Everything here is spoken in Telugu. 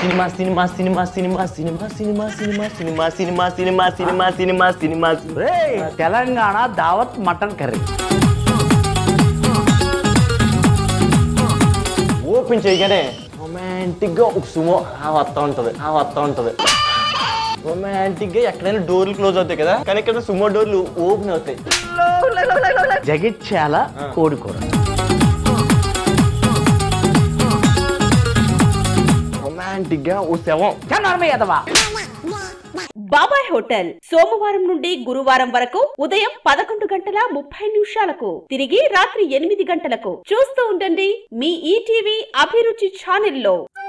cinema cinema cinema cinema cinema cinema cinema cinema cinema cinema cinema cinema cinema రేయ్, తెలంగాణ దావత్ మటన్ కర్రీ ఓపెన్ చేయగానే రొమాంటిక్ గా ఒక సుమో ఆ వస్తా ఉంటది ఆ వస్తా ఉంటది రొమాంటిక్ గా ఎక్కడైనా డోర్లు క్లోజ్ అవుతాయి కదా కానీ ఇక్కడ సుమో డోర్లు ఓపెన్ అవుతాయి జగిత్యాల కోడికూర రొమాంటిక్ గా ఓ శవం చన్నర్మ ఎదవా బాబాయ్ హోటల్ సోమవారం నుండి గురువారం వరకు ఉదయం పదకొండు గంటల ముప్పై నిమిషాలకు తిరిగి రాత్రి ఎనిమిది గంటలకు చూస్తూ ఉండండి మీ ఈటీవీ అభిరుచి ఛానల్లో